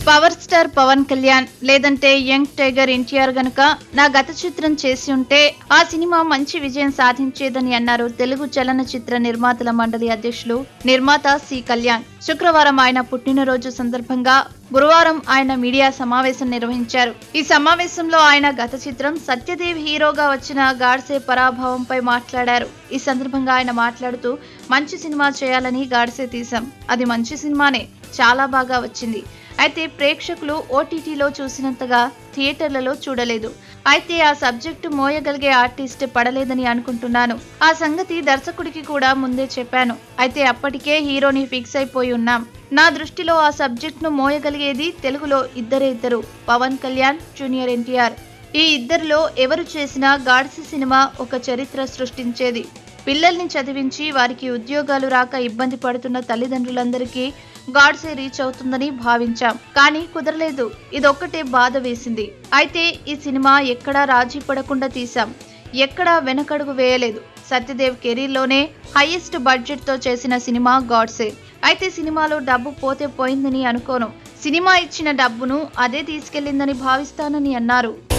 power star Pawan Kalyan లేదంటే young tiger NTR గనుక నా గత చిత్రం చేసి ఉంటే ఆ సినిమా మంచి విజయం సాధించేదని అన్నారు తెలుగు చలనచిత్ర నిర్మాతల మండలి అధ్యక్షులు నిర్మాత సి కళ్యాణ్ శుక్రవారం ఆయన పుట్టినరోజు సందర్భంగా గురువారం ఆయన మీడియా సమావేశం నిర్వహించారు ఈ సమావేశంలో ఆయన గత చిత్రం సత్యదేవ్ హీరోగా వచ్చిన గాడ్సే పరాభవంపై మాట్లాడారు ఈ సందర్భంగా ఆయన మాట్లాడుతూ మంచి సినిమా చేయాలని గాడ్సే తీశాం అది మంచి సినిమానే చాలా బాగా వచ్చింది అయితే ప్రేక్షకులు ఓటీటీలో చూసినంతగా థియేటర్లలో చూడలేదు అయితే ఆ సబ్జెక్టు మోయగలిగే ఆర్టిస్ట్ పడలేదని అనుకుంటున్నాను ఆ సంగతి దర్శకుడికి కూడా ముందే చెప్పాను అయితే అప్పటికే హీరోని ఫిక్స్ అయిపోయి ఉన్నాం నా దృష్టిలో ఆ సబ్జెక్ట్ను మోయగలిగేది తెలుగులో ఇద్దరే ఇద్దరు పవన్ కళ్యాణ్ జూనియర్ ఎన్టీఆర్ ఈ ఇద్దరిలో ఎవరు చేసినా గాడ్సి సినిమా ఒక చరిత్ర సృష్టించేది పిల్లల్ని చదివించి వారికి ఉద్యోగాలు రాక ఇబ్బంది పడుతున్న తల్లిదండ్రులందరికీ గాడ్సే రీచ్ అవుతుందని భావించాం కానీ కుదరలేదు ఇదొక్కటే బాధ వేసింది అయితే ఈ సినిమా ఎక్కడా రాజీ పడకుండా తీశాం ఎక్కడా వెనకడుగు వేయలేదు సత్యదేవ్ కెరీర్లోనే హైయెస్ట్ బడ్జెట్ తో చేసిన సినిమా గాడ్సే అయితే సినిమాలో డబ్బు పోతే పోయిందని అనుకోను సినిమా ఇచ్చిన డబ్బును అదే తీసుకెళ్లిందని భావిస్తానని అన్నారు